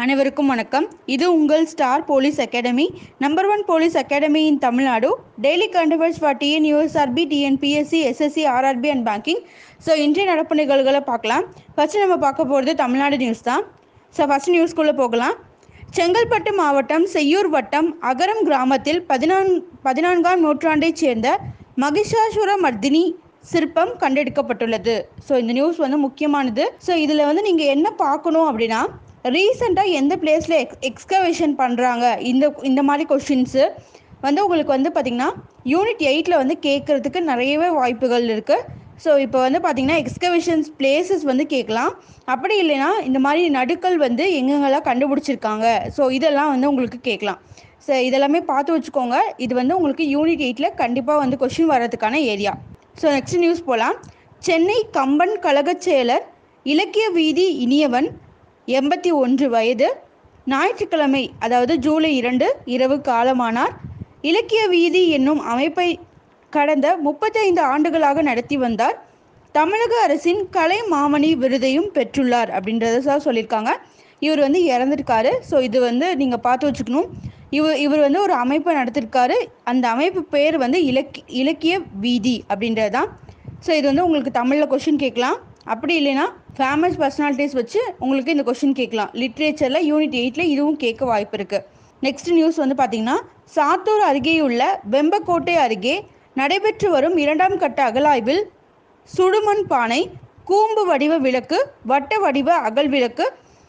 அனைவருக்கும் வணக்கம் இது உங்கள் star police academy number one police academy in Tamil Nadu daily current affairs for TN USRB TNPSC SSC RRB and banking so இன்றைய நடப்பு நிகழ்வுகளை பார்க்கலாம் ஃபஸ்ட்டு நம்ம பார்க்க போகிறது தமிழ்நாடு நியூஸ் தான் ஸோ ஃபஸ்ட் நியூஸ்குள்ளே போகலாம் செங்கல்பட்டு மாவட்டம் செய்யூர் வட்டம் அகரம் கிராமத்தில் பதினான் பதினான்காம் நூற்றாண்டைச் சேர்ந்த மகிஷாசுர மர்தினி சிற்பம் கண்டெடுக்கப்பட்டுள்ளது ஸோ இந்த நியூஸ் வந்து முக்கியமானது ஸோ இதில் வந்து நீங்கள் என்ன பார்க்கணும் அப்படின்னா ரீசெண்டாக எந்த பிளேஸில் எக்ஸ் எக்ஸ்கவேஷன் பண்ணுறாங்க இந்த இந்த மாதிரி கொஷின்ஸு வந்து உங்களுக்கு வந்து பார்த்திங்கன்னா யூனிட் எயிட்டில் வந்து கேட்குறதுக்கு நிறையவே வாய்ப்புகள் இருக்குது ஸோ இப்போ வந்து பார்த்திங்கன்னா எக்ஸ்கவேஷன்ஸ் பிளேசஸ் வந்து கேட்கலாம் அப்படி இல்லைன்னா இந்த மாதிரி நடுக்கல் வந்து எங்கெங்கெல்லாம் கண்டுபிடிச்சிருக்காங்க ஸோ இதெல்லாம் வந்து உங்களுக்கு கேட்கலாம் ஸோ இதெல்லாமே பார்த்து வச்சுக்கோங்க இது வந்து உங்களுக்கு யூனிட் எயிட்டில் கண்டிப்பாக வந்து கொஷின் வர்றதுக்கான ஏரியா ஸோ நெக்ஸ்ட் நியூஸ் போகலாம் சென்னை கம்பன் கழகச் செயலர் இலக்கிய வீதி இனியவன் எண்பத்தி ஒன்று வயது ஞாயிற்றுக்கிழமை அதாவது ஜூலை இரண்டு இரவு காலமானார் இலக்கிய வீதி என்னும் அமைப்பை கடந்த முப்பத்தைந்து ஆண்டுகளாக நடத்தி வந்தார் தமிழக அரசின் கலை மாமணி விருதையும் பெற்றுள்ளார் அப்படின்றத சார் சொல்லியிருக்காங்க இவர் வந்து இறந்துருக்காரு ஸோ இது வந்து நீங்கள் பார்த்து வச்சுக்கணும் இவர் இவர் வந்து ஒரு அமைப்பை நடத்திருக்காரு அந்த அமைப்பு பேர் வந்து இலக்கி இலக்கிய வீதி அப்படின்றது தான் ஸோ இது வந்து உங்களுக்கு தமிழில் கொஷின் கேட்கலாம் அப்படி இல்லைன்னா ஃபேமஸ் பர்சனாலிட்டிஸ் வச்சு உங்களுக்கு இந்த கொஷின் கேட்கலாம் லிட்ரேச்சரில் யூனிட் எயிட்டில் இதுவும் கேட்க வாய்ப்பு இருக்குது நெக்ஸ்ட் நியூஸ் வந்து பார்த்திங்கன்னா சாத்தூர் அருகேயுள்ள வெம்பக்கோட்டை அருகே நடைபெற்று வரும் இரண்டாம் கட்ட அகலாய்வில் சுடுமண் பானை கூம்பு வடிவ விளக்கு வட்ட வடிவ அகல் விளக்கு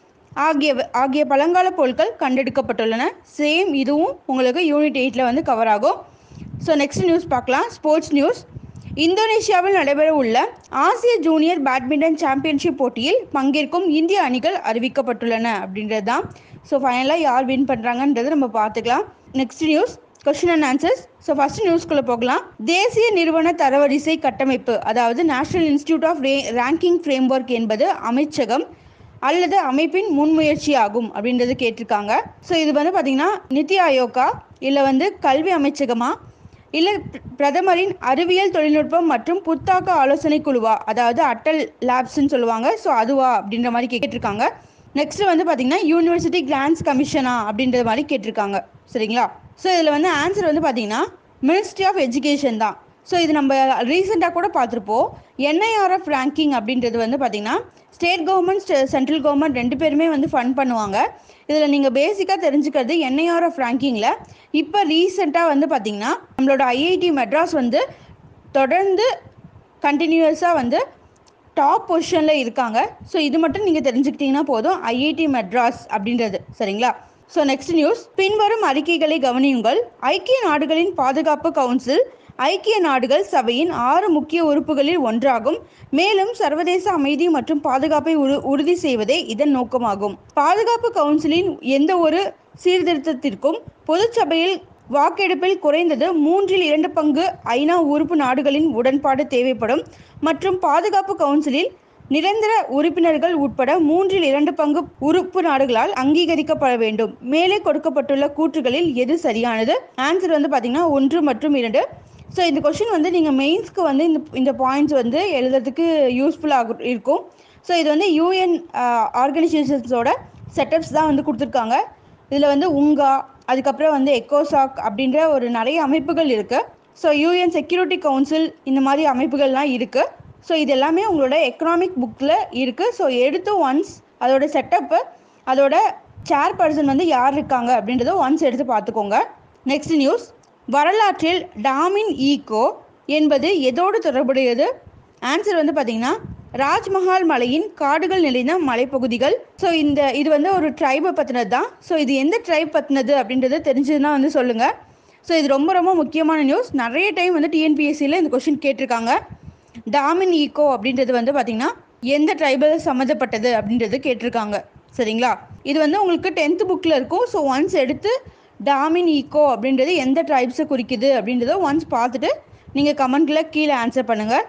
ஆகிய ஆகிய பழங்கால பொருட்கள் கண்டெடுக்கப்பட்டுள்ளன சேம் இதுவும் உங்களுக்கு யூனிட் எயிட்டில் வந்து கவர் ஆகும் ஸோ நெக்ஸ்ட் நியூஸ் பார்க்கலாம் ஸ்போர்ட்ஸ் நியூஸ் இந்தோனேஷியாவில் நடைபெற உள்ள ஆசிய ஜூனியர் பேட்மிண்டன் சாம்பியன்ஷிப் போட்டியில் பங்கேற்கும் இந்திய அணிகள் அறிவிக்கப்பட்டுள்ளன அப்படின்றது தான் ஸோ ஃபைனலாக யார் வின் பண்ணுறாங்கன்றதை நம்ம பார்த்துக்கலாம் next news question and answers so first நியூஸ்குள்ளே போகலாம் தேசிய நிறுவன தரவரிசை கட்டமைப்பு அதாவது நேஷனல் இன்ஸ்டியூட் ஆஃப் ரே ரேங்கிங் ஃப்ரேம்ஒர்க் என்பது அமைச்சகம் அல்லது அமைப்பின் முன்முயற்சி ஆகும் அப்படின்றது கேட்டிருக்காங்க ஸோ இது வந்து பார்த்திங்கன்னா நித்தி ஆயோக்கா இல்லை வந்து கல்வி அமைச்சகமா இல்லை பிரதமரின் அறிவியல் தொழில்நுட்பம் மற்றும் புத்தாக்க ஆலோசனை குழுவா அதாவது அட்டல் லேப்ஸ்ன்னு சொல்லுவாங்க ஸோ அதுவா அப்படின்ற மாதிரி கேட்டிருக்காங்க நெக்ஸ்ட் வந்து பார்த்திங்கன்னா யூனிவர்சிட்டி கிராண்ட்ஸ் கமிஷனா அப்படின்ற மாதிரி கேட்டிருக்காங்க சரிங்களா ஸோ இதில் வந்து ஆன்சர் வந்து பார்த்திங்கன்னா மினிஸ்ட்ரி ஆஃப் எஜுகேஷன் தான் ஸோ இது நம்ம ரீசெண்டாக கூட பார்த்துருப்போம் என்ஐஆர்எஃப் ரேங்கிங் அப்படின்றது வந்து பார்த்திங்கன்னா ஸ்டேட் கவர்மெண்ட் சென்ட்ரல் கவர்மெண்ட் ரெண்டு பேருமே வந்து ஃபண்ட் பண்ணுவாங்க இதில் நீங்கள் பேசிக்காக தெரிஞ்சுக்கிறது என்ஐஆர்எஃப் ரேங்கிங்கில் இப்போ ரீசெண்டாக வந்து பார்த்திங்கன்னா நம்மளோட ஐஐடி மெட்ராஸ் வந்து தொடர்ந்து கண்டினியூஸாக வந்து டாப் பொசிஷனில் இருக்காங்க ஸோ இது மட்டும் நீங்கள் தெரிஞ்சுக்கிட்டீங்கன்னா போதும் ஐஐடி மெட்ராஸ் அப்படின்றது சரிங்களா ஸோ நெக்ஸ்ட் நியூஸ் பின்வரும் அறிக்கைகளை கவனியுங்கள் ஐக்கிய நாடுகளின் பாதுகாப்பு கவுன்சில் ஐக்கிய நாடுகள் சபையின் ஆறு முக்கிய உறுப்புகளில் ஒன்றாகும் மேலும் சர்வதேச அமைதி மற்றும் பாதுகாப்பை உறு உறுதி செய்வதே இதன் நோக்கமாகும் பாதுகாப்பு கவுன்சிலின் எந்த ஒரு சீர்திருத்தத்திற்கும் பொதுச்சபையில் வாக்கெடுப்பில் குறைந்தது மூன்றில் இரண்டு பங்கு ஐநா உறுப்பு நாடுகளின் உடன்பாடு தேவைப்படும் மற்றும் பாதுகாப்பு கவுன்சிலில் நிரந்தர உறுப்பினர்கள் உட்பட மூன்றில் இரண்டு பங்கு உறுப்பு நாடுகளால் அங்கீகரிக்கப்பட வேண்டும் மேலே கொடுக்கப்பட்டுள்ள கூற்றுகளில் எது சரியானது ஆன்சர் வந்து பார்த்தீங்கன்னா ஒன்று மற்றும் இரண்டு ஸோ இந்த கொஷின் வந்து நீங்கள் மெயின்ஸ்க்கு வந்து இந்த இந்த பாயிண்ட்ஸ் வந்து எழுதுறதுக்கு யூஸ்ஃபுல்லாக இருக்கும் ஸோ இது வந்து யூஎன் ஆர்கனைசேஷன்ஸோட செட்டப்ஸ் தான் வந்து கொடுத்துருக்காங்க இதில் வந்து உங்கா அதுக்கப்புறம் வந்து எக்கோசாக் அப்படின்ற ஒரு நிறைய அமைப்புகள் இருக்குது ஸோ யூஎன் செக்யூரிட்டி கவுன்சில் இந்த மாதிரி அமைப்புகள்லாம் இருக்குது ஸோ இது எல்லாமே உங்களோட எக்கனாமிக் புக்கில் இருக்குது ஸோ எடுத்து ஒன்ஸ் அதோட செட்டப்பு அதோட சேர் பர்சன் வந்து யார் இருக்காங்க அப்படின்றத ஒன்ஸ் எடுத்து பார்த்துக்கோங்க நெக்ஸ்ட் நியூஸ் வரலாற்றில் டாமின் ஈகோ என்பது எதோடு தொடர்புடையது ஆன்சர் வந்து பார்த்தீங்கன்னா ராஜ்மஹால் மலையின் காடுகள் நிறைந்த மலைப்பகுதிகள் ஸோ இந்த இது வந்து ஒரு ட்ரைபை பற்றினது தான் ஸோ இது எந்த ட்ரைப் பற்றினது அப்படின்றது தெரிஞ்சதுன்னா வந்து சொல்லுங்கள் ஸோ இது ரொம்ப ரொம்ப முக்கியமான நியூஸ் நிறைய டைம் வந்து டிஎன்பிஎஸ்சியில் இந்த கொஷின் கேட்டிருக்காங்க டாமின் ஈகோ அப்படின்றது வந்து பார்த்திங்கன்னா எந்த ட்ரைபல் சம்மந்தப்பட்டது அப்படின்றது கேட்டிருக்காங்க சரிங்களா இது வந்து உங்களுக்கு டென்த்து புக்கில் இருக்கும் ஸோ ஒன்ஸ் எடுத்து டாமின் ஈகோ அப்படின்றது எந்த ட்ரைப்ஸை குறிக்குது அப்படின்றத ஒன்ஸ் பார்த்துட்டு நீங்கள் கமெண்ட்டில் கீழே ஆன்சர் பண்ணுங்கள்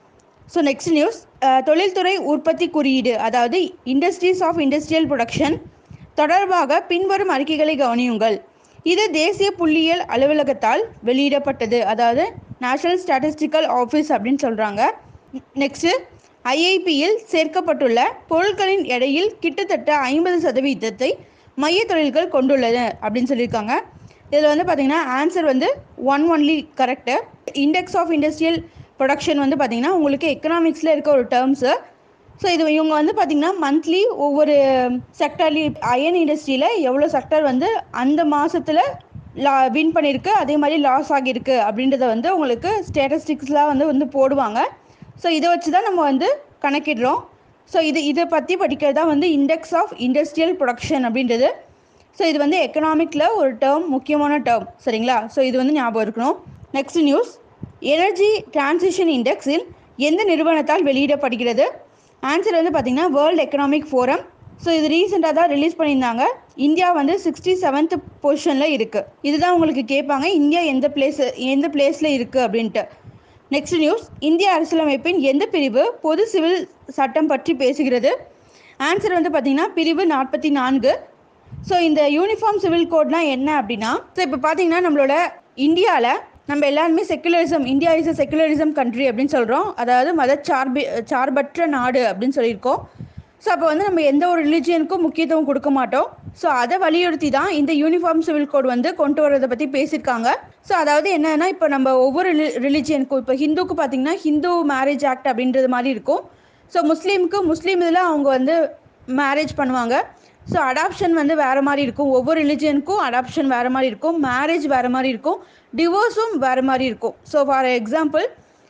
ஸோ நெக்ஸ்ட் நியூஸ் தொழில்துறை உற்பத்தி குறியீடு அதாவது இண்டஸ்ட்ரீஸ் ஆஃப் இண்டஸ்ட்ரியல் ப்ரொடக்ஷன் தொடர்பாக பின்வரும் அறிக்கைகளை கவனியுங்கள் இது தேசிய புள்ளியியல் அலுவலகத்தால் வெளியிடப்பட்டது அதாவது நேஷனல் ஸ்டாட்டிஸ்டிக்கல் ஆஃபீஸ் அப்படின்னு சொல்கிறாங்க நெக்ஸ்ட்டு ஐஐபியில் சேர்க்கப்பட்டுள்ள பொருட்களின் எடையில் கிட்டத்தட்ட ஐம்பது சதவீதத்தை மைய தொழில்கள் கொண்டுள்ளது அப்படின்னு சொல்லியிருக்காங்க இதில் வந்து பார்த்தீங்கன்னா ஆன்சர் வந்து one only correct index of industrial production வந்து பார்த்தீங்கன்னா உங்களுக்கு எக்கனாமிக்ஸில் இருக்க ஒரு டேர்ம்ஸு ஸோ இது இவங்க வந்து பார்த்திங்கன்னா மந்த்லி ஒவ்வொரு செக்டர்லேயும் அயன் இண்டஸ்ட்ரியில் எவ்வளோ செக்டர் வந்து அந்த மாதத்தில் லா வின் பண்ணியிருக்கு அதே மாதிரி லாஸ் ஆகியிருக்கு அப்படின்றத வந்து உங்களுக்கு ஸ்டேட்டஸ்டிக்ஸ்லாம் வந்து வந்து போடுவாங்க ஸோ இதை வச்சு தான் நம்ம வந்து கணக்கிடுறோம் ஸோ இது இதை பற்றி படிக்கிறது தான் வந்து இண்டெக்ஸ் ஆஃப் இண்டஸ்ட்ரியல் ப்ரொடக்ஷன் அப்படின்றது ஸோ இது வந்து எக்கனாமிக்கில் ஒரு டேர்ம் முக்கியமான டேர்ம் சரிங்களா ஸோ இது வந்து ஞாபகம் இருக்கணும் நெக்ஸ்ட் நியூஸ் எனர்ஜி டிரான்சிஷன் இண்டெக்ஸில் எந்த நிறுவனத்தால் வெளியிடப்படுகிறது ஆன்சர் வந்து பார்த்திங்கன்னா வேர்ல்டு எக்கனாமிக் ஃபோரம் ஸோ இது ரீசெண்டாக தான் ரிலீஸ் பண்ணியிருந்தாங்க இந்தியா வந்து சிக்ஸ்டி செவன்த் பொசிஷனில் இருக்குது இதுதான் உங்களுக்கு கேட்பாங்க இந்தியா எந்த பிளேஸ் எந்த பிளேஸில் இருக்குது அப்படின்ட்டு நெக்ஸ்ட் நியூஸ் இந்திய அரசியலமைப்பின் எந்த பிரிவு பொது சிவில் சட்டம் பற்றி பேசுகிறது ஆன்சர் வந்து பார்த்திங்கன்னா பிரிவு நாற்பத்தி நான்கு ஸோ இந்த யூனிஃபார்ம் சிவில் கோட்லாம் என்ன அப்படின்னா ஸோ இப்போ பார்த்தீங்கன்னா நம்மளோட இந்தியாவில் நம்ம எல்லாருமே secularism India is a secularism country அப்படின்னு சொல்கிறோம் அதாவது மத சார்பு சார்பற்ற நாடு அப்படின்னு சொல்லியிருக்கோம் ஸோ அப்போ வந்து நம்ம எந்த ஒரு ரிலிஜியனுக்கும் முக்கியத்துவம் கொடுக்க மாட்டோம் ஸோ அதை வலியுறுத்தி தான் இந்த யூனிஃபார்ம் சிவில் கோட் வந்து கொண்டு வரதை பற்றி பேசியிருக்காங்க ஸோ அதாவது என்னன்னா இப்போ நம்ம ஒவ்வொரு ரிலிஜியனுக்கும் இப்போ ஹிந்துக்கு பார்த்தீங்கன்னா ஹிந்து மேரேஜ் ஆக்ட் அப்படின்றது மாதிரி இருக்கும் ஸோ முஸ்லீமுக்கு முஸ்லீம் இதில் அவங்க வந்து மேரேஜ் பண்ணுவாங்க ஸோ அடாப்ஷன் வந்து வேறு மாதிரி இருக்கும் ஒவ்வொரு ரிலிஜியனுக்கும் அடாப்ஷன் வேறு மாதிரி இருக்கும் மேரேஜ் வேறு மாதிரி இருக்கும் டிவோர்ஸும் வேறு மாதிரி இருக்கும் ஸோ ஃபார் எக்ஸாம்பிள்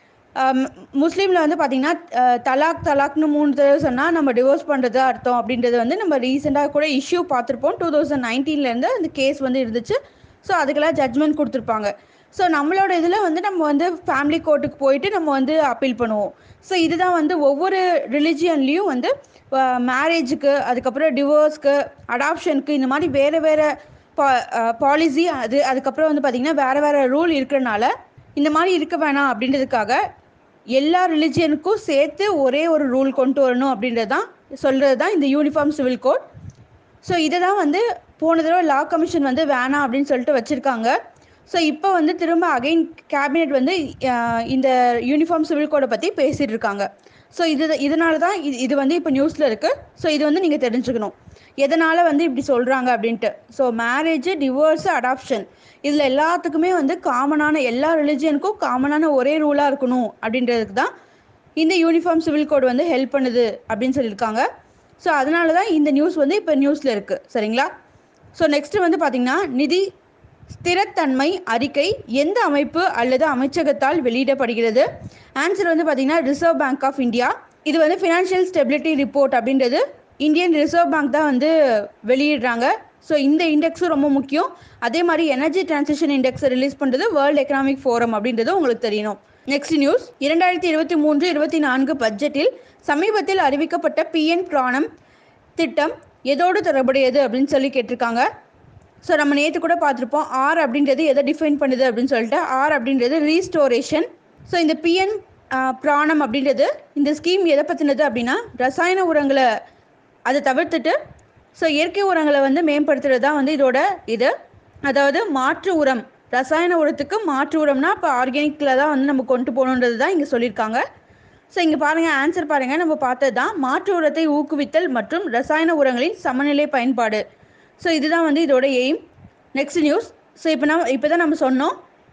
முஸ்லீமில் வந்து பார்த்திங்கன்னா தலாக் தலாக்னு மூணு தடவை சொன்னால் நம்ம டிவோர்ஸ் பண்ணுறது அர்த்தம் அப்படின்றது வந்து நம்ம ரீசெண்டாக கூட இஷ்யூ பார்த்துருப்போம் டூ தௌசண்ட் நைன்டீன்லேருந்து அந்த கேஸ் வந்து இருந்துச்சு ஸோ அதுக்கெல்லாம் ஜட்மெண்ட் கொடுத்துருப்பாங்க ஸோ நம்மளோட இதில் வந்து நம்ம வந்து ஃபேமிலி கோர்ட்டுக்கு போயிட்டு நம்ம வந்து அப்பீல் பண்ணுவோம் ஸோ இதுதான் வந்து ஒவ்வொரு ரிலிஜியன்லேயும் வந்து மேரேஜுக்கு அதுக்கப்புறம் டிவோர்ஸ்க்கு அடாப்ஷனுக்கு இந்த மாதிரி வேறு வேறு பா பாலிசி அது அதுக்கப்புறம் வந்து பார்த்திங்கன்னா வேறு வேறு ரூல் இருக்கிறனால இந்த மாதிரி இருக்க வேணாம் அப்படின்றதுக்காக எல்லா ரிலிஜியனுக்கும் சேர்த்து ஒரே ஒரு ரூல் கொண்டு வரணும் அப்படின்றது தான் சொல்கிறது தான் இந்த யூனிஃபார்ம் சிவில் கோட் ஸோ இதை தான் வந்து போன தடவை லா கமிஷன் வந்து வேணாம் அப்படின்னு சொல்லிட்டு வச்சுருக்காங்க ஸோ இப்போ வந்து திரும்ப அகைன் கேபினெட் வந்து இந்த யூனிஃபார்ம் சிவில் கோடை பற்றி பேசிகிட்டு இருக்காங்க ஸோ இது இதனால தான் இது இது வந்து இப்போ நியூஸில் இருக்குது ஸோ இது வந்து நீங்கள் தெரிஞ்சுக்கணும் எதனால் வந்து இப்படி சொல்கிறாங்க அப்படின்ட்டு ஸோ மேரேஜ் டிவோர்ஸு அடாப்ஷன் இதில் எல்லாத்துக்குமே வந்து காமனான எல்லா ரிலிஜியனுக்கும் காமனான ஒரே ரூலாக இருக்கணும் அப்படின்றதுக்கு தான் இந்த யூனிஃபார்ம் சிவில் கோட் வந்து ஹெல்ப் பண்ணுது அப்படின்னு சொல்லியிருக்காங்க ஸோ அதனால தான் இந்த நியூஸ் வந்து இப்போ நியூஸில் இருக்குது சரிங்களா ஸோ நெக்ஸ்ட்டு வந்து பார்த்திங்கன்னா நிதி ஸ்திரத்தன்மை அறிக்கை எந்த அமைப்பு அல்லது அமைச்சகத்தால் வெளியிடப்படுகிறது ஆன்சர் வந்து பார்த்திங்கன்னா ரிசர்வ் பேங்க் ஆஃப் இந்தியா இது வந்து ஃபினான்ஷியல் ஸ்டெபிலிட்டி ரிப்போர்ட் அப்படின்றது இந்தியன் ரிசர்வ் பேங்க் தான் வந்து வெளியிடுறாங்க ஸோ இந்த இண்டெக்ஸும் ரொம்ப முக்கியம் அதே மாதிரி எனர்ஜி டிரான்சிஷன் இண்டெக்ஸை ரிலீஸ் பண்ணுறது வேர்ல்டு எக்கனாமிக் ஃபோரம் அப்படின்றது உங்களுக்கு தெரியணும் நெக்ஸ்ட் நியூஸ் இரண்டாயிரத்தி இருபத்தி மூன்று இருபத்தி நான்கு பட்ஜெட்டில் சமீபத்தில் அறிவிக்கப்பட்ட பிஎன் பிராணம் திட்டம் எதோடு தொடர்புடையது அப்படின்னு சொல்லி கேட்டிருக்காங்க ஸோ நம்ம நேற்று கூட பார்த்துருப்போம் ஆர் அப்படின்றது எதை டிஃபைன் பண்ணுது அப்படின்னு சொல்லிட்டு ஆர் அப்படின்றது ரீஸ்டோரேஷன் ஸோ இந்த பிஎன் பிராணம் அப்படின்றது இந்த ஸ்கீம் எதை பற்றினது அப்படின்னா ரசாயன உரங்களை அதை தவிர்த்துட்டு ஸோ இயற்கை உரங்களை வந்து மேம்படுத்துறது தான் வந்து இதோட இது அதாவது மாற்று உரம் ரசாயன உரத்துக்கு மாற்று உரம்னா இப்போ ஆர்கானிக்கில் தான் வந்து நம்ம கொண்டு போகணுன்றது தான் இங்கே சொல்லியிருக்காங்க ஸோ இங்கே பாருங்கள் ஆன்சர் பாருங்கள் நம்ம பார்த்தது தான் மாற்று உரத்தை ஊக்குவித்தல் மற்றும் ரசாயன உரங்களின் சமநிலை பயன்பாடு ஸோ இதுதான் வந்து இதோட எய்ம் நெக்ஸ்ட் நியூஸ் ஸோ இப்போ நம்ம இப்போ தான் நம்ம சொன்னோம்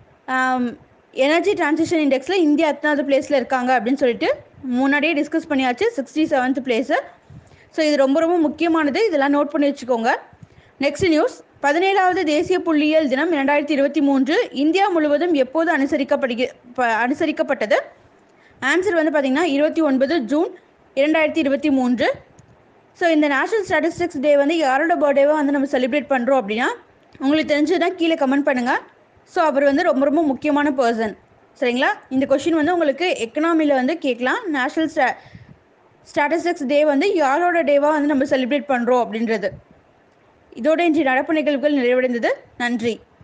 எனர்ஜி டிரான்சிஷன் இண்டெக்ஸில் இந்தியா எத்தனாவது பிளேஸில் இருக்காங்க அப்படின்னு சொல்லிட்டு முன்னாடியே டிஸ்கஸ் பண்ணியாச்சு சிக்ஸ்டி செவன்த் பிளேஸு ஸோ இது ரொம்ப ரொம்ப முக்கியமானது இதெல்லாம் நோட் பண்ணி வச்சுக்கோங்க நெக்ஸ்ட் நியூஸ் பதினேழாவது தேசிய புள்ளியியல் தினம் இரண்டாயிரத்தி இருபத்தி மூன்று இந்தியா முழுவதும் எப்போது அனுசரிக்கப்படுக அனுசரிக்கப்பட்டது ஆன்சர் வந்து பார்த்திங்கன்னா இருபத்தி ஒன்பது ஜூன் இரண்டாயிரத்தி இருபத்தி மூன்று ஸோ இந்த நேஷனல் ஸ்டாட்டிஸ்டிக்ஸ் டே வந்து யாரோட பர்த்டேவாக வந்து நம்ம செலிப்ரேட் பண்ணுறோம் அப்படின்னா உங்களுக்கு தெரிஞ்சதுன்னா கீழே கமெண்ட் பண்ணுங்கள் ஸோ அவர் வந்து ரொம்ப ரொம்ப முக்கியமான பர்சன் சரிங்களா இந்த கொஷின் வந்து உங்களுக்கு எக்கனாமியில் வந்து கேட்கலாம் நேஷனல் ஸ்டா ஸ்டாட்டிஸ்டிக்ஸ் டே வந்து யாரோட டேவாக வந்து நம்ம செலிப்ரேட் பண்ணுறோம் அப்படின்றது இதோட இன்றைய நடப்பு நிகழ்வுகள் நிறைவடைந்தது நன்றி